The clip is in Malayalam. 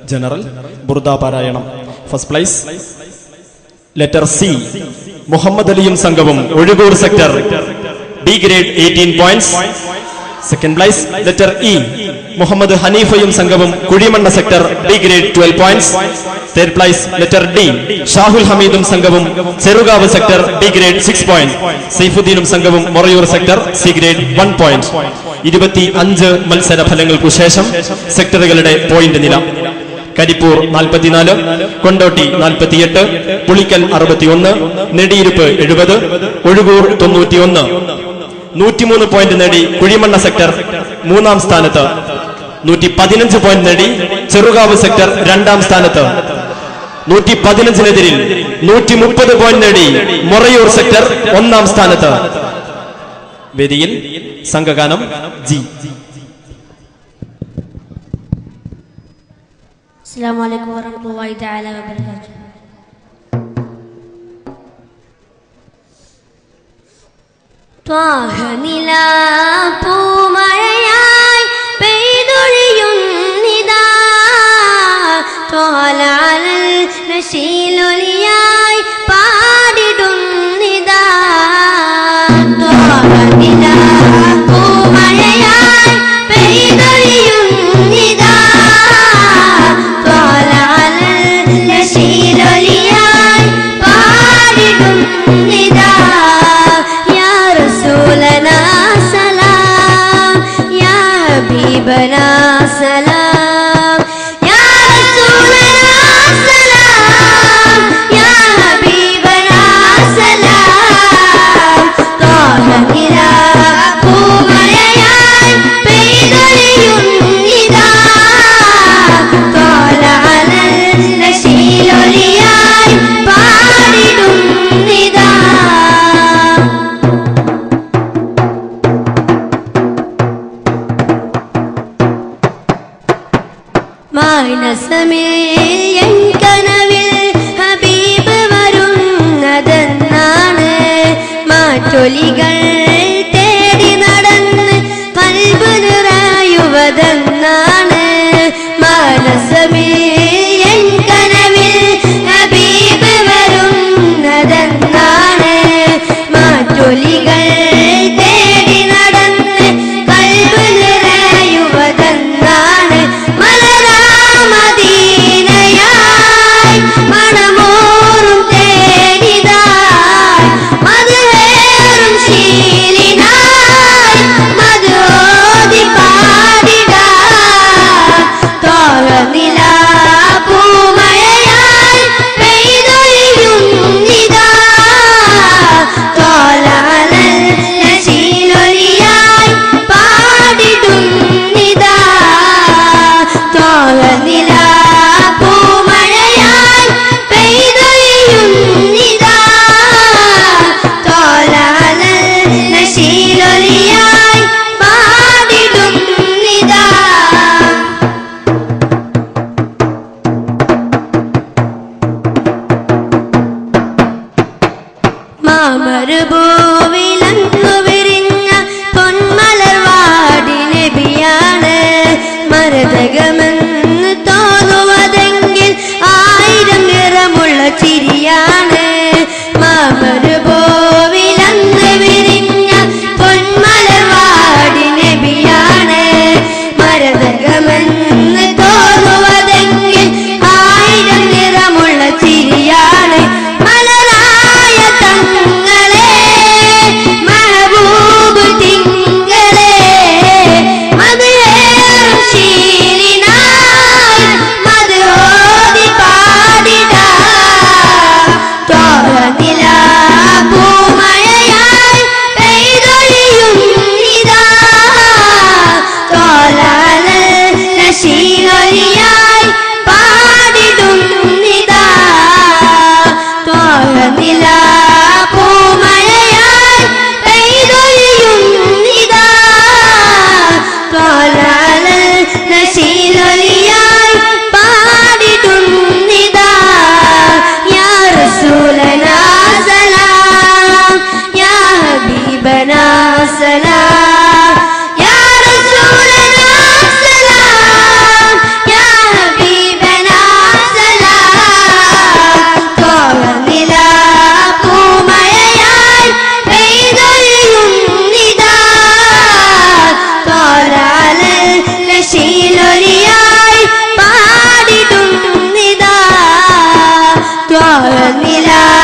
ജനറൽ ബുർദ പാരായണം first place letter C Muhammad അലിയും സംഘവും Ozhukur sector B grade eighteen points second place letter E Muhammad ഹനീഫയും സംഘവും Kuzhimanna sector B grade twelve points third place letter D Shahul ഹമീദും സംഘവും Cherukavu sector B grade six point സൈഫുദ്ദീനും സംഘവും Morayur sector C grade one point ഇരുപത്തി അഞ്ച് മത്സര ഫലങ്ങൾക്കു ശേഷം സെക്ടറുകളുടെ പോയിന്റ് നില കരിപ്പൂർ നാൽപ്പത്തിനാല് കൊണ്ടോട്ടി നാൽപ്പത്തിയെട്ട് പുളിക്കൽ അറുപത്തിയൊന്ന് നെടിയിരുപ്പ് എഴുപത് ഒഴുകൂർ തൊണ്ണൂറ്റിയൊന്ന് നൂറ്റിമൂന്ന് പോയിന്റ് നേടി കുഴിമണ്ണ സെക്ടർ മൂന്നാം സ്ഥാനത്ത് നൂറ്റി പതിനഞ്ച് പോയിന്റ് നേടി ചെറുകാവ് സെക്ടർ രണ്ടാം സ്ഥാനത്ത് നൂറ്റി പതിനഞ്ചിനെതിരിൽ നൂറ്റി മുപ്പത് പോയിന്റ് നേടി മൊറയൂർ സെക്ടർ ഒന്നാം സ്ഥാനത്ത് വേദിയിൽ സംഘഗാനം ജി السلام عليكم ورحمة الله تعالى وبركاته ത്വാഹനിലാ പൂമഴയായി പെയ്തൊഴിയുന്നിതാ ത്വാലാലൽ നശീലൊലിയായി പാടിടുന്നിതാ ത്വാഹനിലാ പൂമഴയായി പെയ്തൊഴിയുന്നിതാ ത്വാലാലൽ നശീലൊലിയായി പാടിടുന്നിതാ യാ റസൂലനാ സലാം യാ ഹബീബനാ സലാം യാ റസൂലനാ സലാം യാ ഹബീബനാ സലാം ത്വാഹനിലാ പൂമഴയായി പെയ്തൊഴിയുന്നിതാ ത്വാലഅലൽ നശീലൊലിയായി പാടിടുന്നിതാ മാനസമേ എൻ കനവിൽ ഹബീബ് വരുന്നതെന്നാണ് മാറ്റൊലികൾ തേടി നടന്ന് കൽബ് നിറയുവതെന്നാണ് മാനസമേ എൻ കനവിൽ ഹബീബ് വരുന്നതെന്നാണ് മാറ്റൊലികൾ തേടി നടന്ന് കൽബ് നിറയുവതെന്നാണ് മലരാമദീനയായി മണമോറും തേടിതായി മധുവേറും ശീലിനായി മധുരോതി പാടിടാൻ തോളനില പൂമഴയായി പെയ്തൊഴിയുന്നിതാ തോലാലൽ നശീലൊലിയായി പാടിടുന്നിതാ തോളനില പൂമഴയായി പെയ്തൊഴിയുന്നിതാ തോലാലൽ നശീലൊലിയായി പാടിടുന്നിതാ മാമരുഭൂവിലങ്ങു വിരിഞ്ഞ പൊന്മലർവാടി നബിയാണ് മരതകമെന്ന് തോന്നുവതെങ്കിൽ ആയിരം നിറമുള്ള ചിരിയാണ് മാമരുഭൂവിലങ്ങ് വിരിഞ്ഞ പൊന്മലർവാടി നബിയാണ് മരതകമെന്ന് തോന്നുവതെങ്കിൽ ആയിരം നിറമുള്ള ചിരിയാണ് മലരായ തങ്ങളെ നിലാ